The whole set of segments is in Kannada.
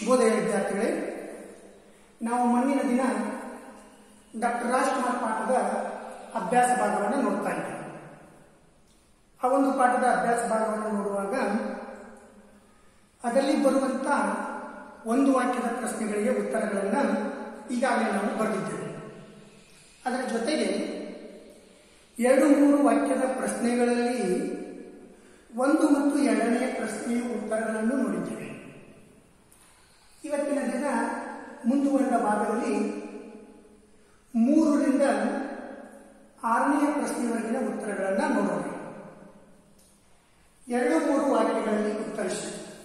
ಶುಭೋದಯ ವಿದ್ಯಾರ್ಥಿಗಳೇ ನಾವು ಮುಂದಿನ ದಿನ ಡಾಕ್ಟರ್ ರಾಜ್ಕುಮಾರ್ ಪಾಠದ ಅಭ್ಯಾಸ ಭಾಗವನ್ನು ನೋಡ್ತಾ ಇದ್ದೇವೆ ಆ ಒಂದು ಪಾಠದ ಅಭ್ಯಾಸ ಭಾಗವನ್ನು ನೋಡುವಾಗ ಅದರಲ್ಲಿ ಬರುವಂತ ಒಂದು ವಾಕ್ಯದ ಪ್ರಶ್ನೆಗಳಿಗೆ ಉತ್ತರಗಳನ್ನು ಈಗಾಗಲೇ ನಾವು ಬರೆದಿದ್ದೇವೆ ಅದರ ಜೊತೆಗೆ ಎರಡು ಮೂರು ವಾಕ್ಯದ ಪ್ರಶ್ನೆಗಳಲ್ಲಿ ಒಂದು ಮತ್ತು ಎರಡನೆಯ ಪ್ರಶ್ನೆಯ ಉತ್ತರಗಳನ್ನು ನೋಡಿದ್ದೇವೆ ಇವತ್ತಿನ ದಿನ ಮುಂದುವರೆದ ಭಾಗದಲ್ಲಿ ಮೂರರಿಂದ ಆರನೆಯ ಪ್ರಶ್ನೆವರೆಗಿನ ಉತ್ತರಗಳನ್ನು ನೋಡೋಣ ಎರಡು ಮೂರು ವಾಕ್ಯಗಳಲ್ಲಿ ಉತ್ತರಿಸಿ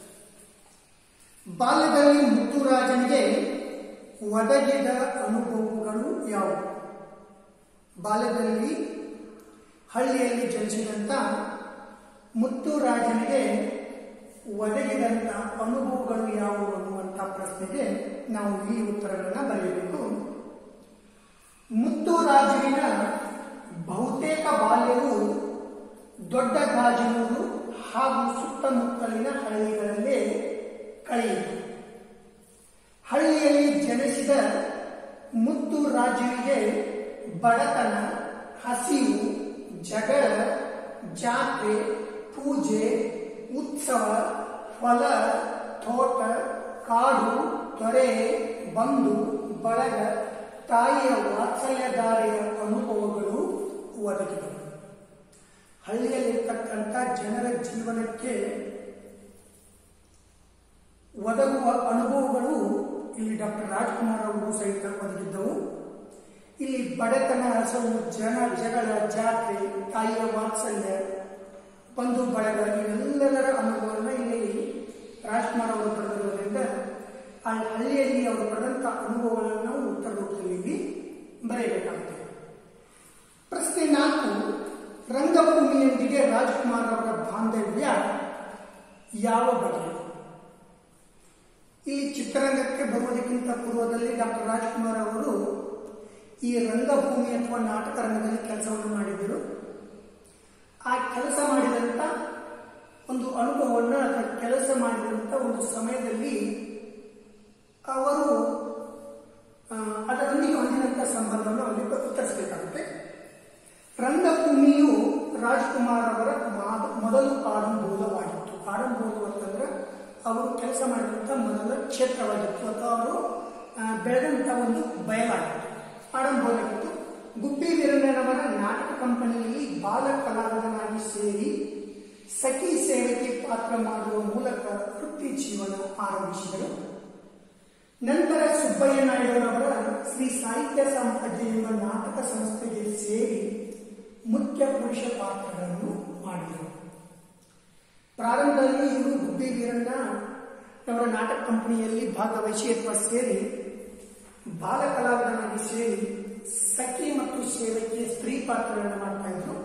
ಬಾಲ್ಯದಲ್ಲಿ ಮುತ್ತುರಾಜನಿಗೆ ಒದಗಿದ ಅನುಭವಗಳು ಯಾವುವು ಬಾಲ್ಯದಲ್ಲಿ ಹಳ್ಳಿಯಲ್ಲಿ ಜನಿಸಿದಂತ ಮುತ್ತುರಾಜನಿಗೆ ಒದಗಿದಂತ ಅನುಭವಗಳು ಯಾವುವು ಅನ್ನುವಂಥ ಪ್ರಶ್ನೆಗೆ ನಾವು ಈ ಉತ್ತರಗಳನ್ನು ಬರೆಯಬೇಕು ಮುತ್ತುರಾಜುವಿನ ಬಹುತೇಕ ಬಾಲ್ಯವು ದೊಡ್ಡ ಗಾಜಿನೂರು ಹಾಗೂ ಸುತ್ತಮುತ್ತಲಿನ ಹಳ್ಳಿಗಳಲ್ಲೇ ಕಳೆಯಿತು ಹಳ್ಳಿಯಲ್ಲಿ ಜನಿಸಿದ ಮುತ್ತು ರಾಜುವಿಗೆ ಬಡತನ ಹಸಿವು ಜಗಳ ಜಾತ್ರೆ ಪೂಜೆ ಉತ್ಸವ ಹೊಲ ತೋಟ ಕಾಡು ತೊರೆ ಬಂಧು ಬಳಗ ತಾಯಿಯ ವಾತ್ಸಲ್ಯಧಾರೆಯ ಅನುಭವಗಳು ಒದಗಿದವು ಹಳ್ಳಿಯಲ್ಲಿರ್ತಕ್ಕಂಥ ಜನರ ಜೀವನಕ್ಕೆ ಒದಗುವ ಅನುಭವಗಳು ಇಲ್ಲಿ ಡಾಕ್ಟರ್ ರಾಜ್ಕುಮಾರ್ ಅವರು ಸಹಿತ ಒದಗಿದ್ದವು ಇಲ್ಲಿ ಬಡತನ ಹಸವು ಜನ ಜಗಳ ಜಾತ್ರೆ ತಾಯಿಯ ವಾತ್ಸಲ್ಯ ಬಂಧು ಬಳಗ ಇವೆಲ್ಲದರ ಅನುಭವವನ್ನು ಇಲ್ಲಿ ರಾಜ್ಕುಮಾರ್ ಅವರು ಪಡೆದಿರುವುದರಿಂದ ಆ ಹಳ್ಳಿಯಲ್ಲಿ ಅವರು ಪಡೆದಂಥ ಅನುಭವಗಳನ್ನು ನಾವು ಉತ್ತರ ರೂಪದಲ್ಲಿ ಇಲ್ಲಿ ಬರೆಯಬೇಕಾಗುತ್ತದೆ ಪ್ರಶ್ನೆ ನಾಲ್ಕು ರಂಗಭೂಮಿಯೊಂದಿಗೆ ರಾಜ್ಕುಮಾರ್ ಅವರ ಬಾಂಧವ್ಯ ಯಾವ ಬಗೆಯ ಈ ಚಿತ್ರರಂಗಕ್ಕೆ ಬರುವುದಕ್ಕಿಂತ ಪೂರ್ವದಲ್ಲಿ ಡಾಕ್ಟರ್ ರಾಜ್ಕುಮಾರ್ ಅವರು ಈ ರಂಗಭೂಮಿ ಅಥವಾ ನಾಟಕ ರಂಗದಲ್ಲಿ ಕೆಲಸವನ್ನು ಮಾಡಿದರು ಆ ಕೆಲಸ ಮಾಡಿದಂಥ ಒಂದು ಅನುಭವವನ್ನು ಅಥವಾ ಕೆಲಸ ಮಾಡಿದಂಥ ಒಂದು ಸಮಯದಲ್ಲಿ ಅವರು ಅದರೊಂದಿಗೆ ಹೊಂದಿದಂಥ ಸಂಬಂಧವನ್ನು ಅವರಿಗೆ ಉತ್ತರಿಸಬೇಕಾಗುತ್ತೆ ರಂಗಭೂಮಿಯು ರಾಜ್ಕುಮಾರ್ ಅವರ ಮೊದಲು ಆರಂಭವಾಗಿತ್ತು ಆರಂಭವು ಅಂತಂದ್ರೆ ಅವರು ಕೆಲಸ ಮಾಡಿದಂಥ ಮೊದಲ ಕ್ಷೇತ್ರವಾಗಿತ್ತು ಅಥವಾ ಅವರು ಬೆಳೆದಂಥ ಒಂದು ಬಯಲಾಗಿತ್ತು ಆರಂಭವಾಗಿತ್ತು ಗುಬ್ಬಿ ವೀರಣ್ಣನವರ ನಾಟಕ ಕಂಪನಿಯಲ್ಲಿ ಬಾಲ ಕಲಾವಿದನಾಗಿ ಸೇರಿ ಸಖಿ ಸೇವೆಗೆ ಪಾತ್ರ ಮಾಡುವ ಮೂಲಕ ವೃತ್ತಿ ಜೀವನ ಆರಂಭಿಸಿದರು ನಂತರ ಸುಬ್ಬಯ್ಯ ನಾಯ್ಡುರವರ ಶ್ರೀ ಸಾಹಿತ್ಯ ಸಾಮ್ರಾಜ್ಯ ಎಂಬ ನಾಟಕ ಸಂಸ್ಥೆಗೆ ಸೇರಿ ಮುಖ್ಯ ಪುರುಷ ಪಾತ್ರಗಳನ್ನು ಮಾಡಿದರು ಪ್ರಾರಂಭದಲ್ಲಿ ಇವರು ಗುಬ್ಬಿ ವೀರಣ್ಣ ಅವರ ನಾಟಕ ಕಂಪನಿಯಲ್ಲಿ ಭಾಗವಹಿಸಿ ಅಥವಾ ಸೇರಿ ಬಾಲ ಕಲಾವಿದನಾಗಿ ಸೇರಿ ಸಖಿ ಮತ್ತು ಸೇವೆಗೆ ಸ್ತ್ರೀ ಪಾತ್ರಗಳನ್ನು ಮಾಡ್ತಾ ಇದ್ರು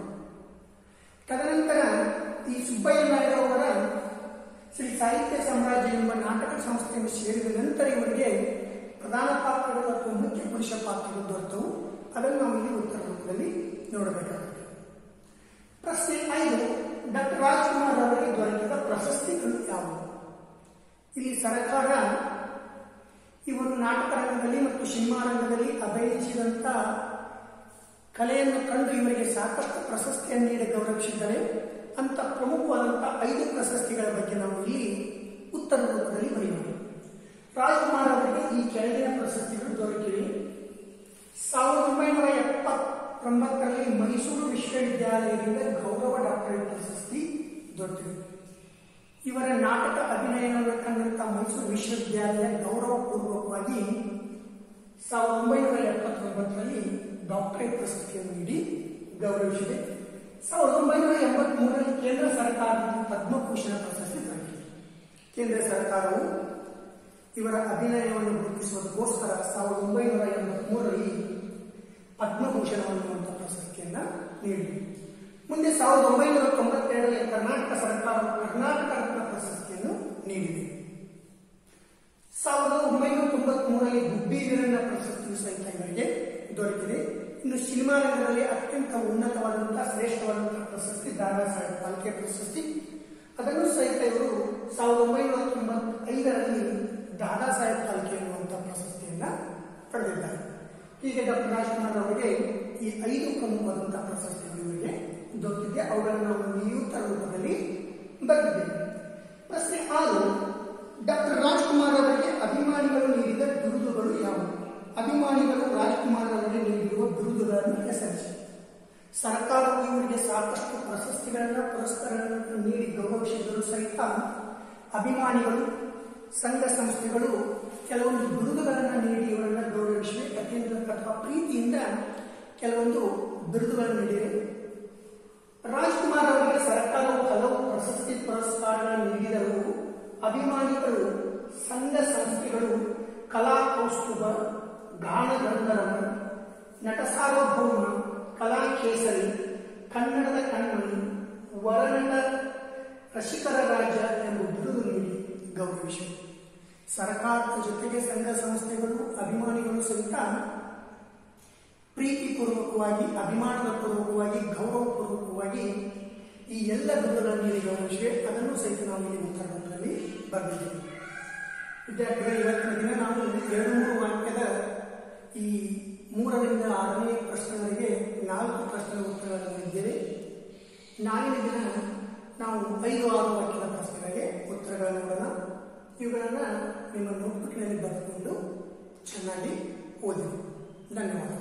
ತದನಂತರ ಈ ಸುಬ್ಬಯ್ಯ ನಾಯ್ಡು ಅವರ ಶ್ರೀ ಸಾಹಿತ್ಯ ಸಾಮ್ರಾಜ್ಯ ಎಂಬ ನಾಟಕ ಸಂಸ್ಥೆಯನ್ನು ಸೇರಿದ ನಂತರ ಇವರಿಗೆ ಪ್ರಧಾನ ಪಾತ್ರಗಳು ಅಥವಾ ಮುಖ್ಯ ಪುರುಷ ಪಾತ್ರಗಳು ದೊರೆತವು ಅದನ್ನು ನಾವು ಇಲ್ಲಿ ಉತ್ತರ ರೂಪದಲ್ಲಿ ನೋಡಬೇಕಾಗುತ್ತೆ ಪ್ರಶ್ನೆ ಐದು ಡಾಕ್ಟರ್ ರಾಜ್ಕುಮಾರ್ ಅವರಿಗೆ ದೊರಕಿದ ಪ್ರಶಸ್ತಿಗಳು ಯಾವುವು ಇಲ್ಲಿ ಸರ್ಕಾರ ಇವರು ನಾಟಕ ರಂಗದಲ್ಲಿ ಮತ್ತು ಸಿನಿಮಾ ರಂಗದಲ್ಲಿ ಅಭಿನಯಿಸಿದಂಥ ಕಲೆಯನ್ನು ಕಂಡು ಇವರಿಗೆ ಸಾಕಷ್ಟು ಪ್ರಶಸ್ತಿಯನ್ನು ನೀಡಿ ಗೌರವಿಸಿದ್ದಾರೆ ಅಂತ ಪ್ರಮುಖವಾದಂಥ ಐದು ಪ್ರಶಸ್ತಿಗಳ ಬಗ್ಗೆ ನಾವು ಇಲ್ಲಿ ಉತ್ತರ ರೂಪದಲ್ಲಿ ಬರೆಯೋಣ ರಾಜ್ಕುಮಾರ್ ಅವರಿಗೆ ಈ ಕೆಳಗಿನ ಪ್ರಶಸ್ತಿಗಳು ದೊರಕಿವೆ ಸಾವಿರದ ಒಂಬೈನೂರ ಎಪ್ಪತ್ತೊಂಬತ್ತರಲ್ಲಿ ಮೈಸೂರು ವಿಶ್ವವಿದ್ಯಾಲಯದಿಂದ ಗೌರವ ಡಾಕ್ಟರೇಟ್ ಪ್ರಶಸ್ತಿ ದೊರೆತಿದೆ ಇವರ ನಾಟಕ ಅಭಿನಯವನ್ನು ಕಂಡಂತ ಮೈಸೂರು ವಿಶ್ವವಿದ್ಯಾಲಯ ಗೌರವಪೂರ್ವಕವಾಗಿ ಸಾವಿರದ ಒಂಬೈನೂರ ಎಪ್ಪತ್ತೊಂಬತ್ತರಲ್ಲಿ ಡಾಕ್ಟರೇಟ್ ಪ್ರಶಸ್ತಿಯನ್ನು ನೀಡಿ ಗೌರವಿಸಿದೆ ಸಾವಿರದ ಒಂಬೈನೂರ ಎಂಬತ್ಮೂರರಲ್ಲಿ ಕೇಂದ್ರ ಸರ್ಕಾರದಿಂದ ಪದ್ಮಭೂಷಣ ಪ್ರಶಸ್ತಿ ದೊರಕಿದೆ ಕೇಂದ್ರ ಸರ್ಕಾರವು ಇವರ ಅಭಿನಯವನ್ನು ಗುರುತಿಸುವುದಕ್ಕೋಸ್ಕರ ಸಾವಿರದ ಒಂಬೈನೂರ ಎಂಬತ್ಮೂರರಲ್ಲಿ ಪದ್ಮಭೂಷಣ ಅನ್ನುವಂಥ ಪ್ರಶಸ್ತಿಯನ್ನ ನೀಡಿದೆ ಮುಂದೆ ಸಾವಿರದ ಒಂಬೈನೂರ ತೊಂಬತ್ತೆರಡರಲ್ಲಿ ಕರ್ನಾಟಕ ಸರ್ಕಾರವು ಕರ್ನಾಟಕ ರತ್ನ ಪ್ರಶಸ್ತಿಯನ್ನು ನೀಡಿದೆ ಸಾವಿರದ ಒಂಬೈನೂರ ತೊಂಬತ್ಮೂರರಲ್ಲಿ ಗುಬ್ಬಿ ವೀರಣ್ಣ ಪ್ರಶಸ್ತಿಯು ಸಹಿತ ಇವರಿಗೆ ದೊರೆತಿದೆ ಇನ್ನು ಸಿನಿಮಾ ರಂಗದಲ್ಲಿ ಅತ್ಯಂತ ಉನ್ನತವಾದಂತಹ ಶ್ರೇಷ್ಠವಾದಂತಹ ಪ್ರಶಸ್ತಿ ದಾದಾ ಸಾಹೇಬ್ ಫಾಲ್ಕೆ ಪ್ರಶಸ್ತಿ ಅದನ್ನು ಸಹಿತ ಇವರು ಸಾವಿರದ ಒಂಬೈನೂರ ತೊಂಬತ್ತೈದರಲ್ಲಿ ದಾದಾ ಸಾಹೇಬ್ ಫಾಲ್ಕೆ ಎನ್ನುವಂಥ ಪ್ರಶಸ್ತಿಯನ್ನ ಪಡೆದಿದ್ದಾರೆ ಹೀಗೆ ಡಾಕ್ಟರ್ ರಾಜ್ಕುಮಾರ್ ಅವರಿಗೆ ಈ ಐದು ಪ್ರಮುಖವಾದಂತಹ ಪ್ರಶಸ್ತಿಗಳು ಇವರಿಗೆ ದೊರೆತಿದೆ ಅವುಗಳನ್ನು ನಾವು ನಿಯುಕ್ತ ರೂಪದಲ್ಲಿ ಬರೆದಿದ್ದೇವೆ ಪ್ರಶ್ನೆ ಆರು ಡಾಕ್ಟರ್ ರಾಜ್ಕುಮಾರ್ ಅವರಿಗೆ ಅಭಿಮಾನಿಗಳು ನೀಡಿದ ಬಿರುದುಗಳು ಯಾವುವು ಅಭಿಮಾನಿಗಳು ರಾಜ್ಕುಮಾರ್ ಅವರಿಗೆ ನೀಡಿರುವ ಬಿರುದುಗಳನ್ನು ಹೆಸರಿಸಿ ಸರ್ಕಾರವು ಇವರಿಗೆ ಸಾಕಷ್ಟು ಪ್ರಶಸ್ತಿಗಳನ್ನು ಪುರಸ್ಕಾರಗಳನ್ನು ನೀಡಿ ಗೌರವಿಸಿದರೂ ಸಹಿತ ಅಭಿಮಾನಿಗಳು ಸಂಘ ಸಂಸ್ಥೆಗಳು ಕೆಲವೊಂದು ಬಿರುದುಗಳನ್ನು ನೀಡಿ ಇವರನ್ನು ಗೌರವಿಸಿವೆ ಅತ್ಯಂತ ಅಥವಾ ಪ್ರೀತಿಯಿಂದ ಕೆಲವೊಂದು ಬಿರುದುಗಳನ್ನು ನೀಡಿವೆ ರಾಜ್ಕುಮಾರ್ ಅವರಿಗೆ ಸರ್ಕಾರವು ಹಲವು ಪ್ರಶಸ್ತಿ ಪುರಸ್ಕಾರಗಳನ್ನು ನೀಡಿದರೂ ಅಭಿಮಾನಿಗಳು ಸಂಘ ಸಂಸ್ಥೆಗಳು ಕಲಾ ಕೌಸ್ತುಭ ಗಾನ ಗಂಧರ್ವ ನಟ ಸಾರ್ವಭೌಮ ಕಲಾ ಕೇಸರಿ ಕನ್ನಡದ ಕಣ್ಮಣಿ ವರನಟ ರಸಿಕರ ರಾಜ ಎಂಬ ಬಿರುದು ನೀಡಿ ಗೌರವಿಸಿವೆ ಸರ್ಕಾರದ ಜೊತೆಗೆ ಸಂಘ ಸಂಸ್ಥೆಗಳು ಅಭಿಮಾನಿಗಳು ಸಹಿತ ಪ್ರೀತಿಪೂರ್ವಕವಾಗಿ ಅಭಿಮಾನದ ಪೂರ್ವಕವಾಗಿ ಗೌರವಪೂರ್ವಕವಾಗಿ ಈ ಎಲ್ಲ ಬಿರುದುಗಳನ್ನು ನೀಡಿ ಗೌರವಿಸಿವೆ ಅದನ್ನು ಸಹಿತ ನಾವು ಇಲ್ಲಿ ಉತ್ತರದಲ್ಲಿ ಬರೆದಿದ್ದೇವೆ ವಿದ್ಯಾರ್ಥಿಗಳು ಇವತ್ತಿನ ದಿನ ನಾವು ಎರಡು ಮೂರು ವಾಕ್ಯದ ಈ ಮೂರರಿಂದ ಆರನೇ ಪ್ರಶ್ನೆಗಳಿಗೆ ನಾಲ್ಕು ಪ್ರಶ್ನೆಗಳ ಉತ್ತರಗಳನ್ನು ಇದ್ದೇವೆ ನಾಳಿನ ದಿನ ನಾವು ಐದು ಆರು ವಾಕ್ಯದ ಪ್ರಶ್ನೆಗಳಿಗೆ ಉತ್ತರಗಳನ್ನು ನೋಡೋಣ ಇವುಗಳನ್ನು ನಿಮ್ಮ ನೋಟ್ಬುಕ್ನಲ್ಲಿ ಬರೆದುಕೊಂಡು ಚೆನ್ನಾಗಿ ಓದಿ ಧನ್ಯವಾದ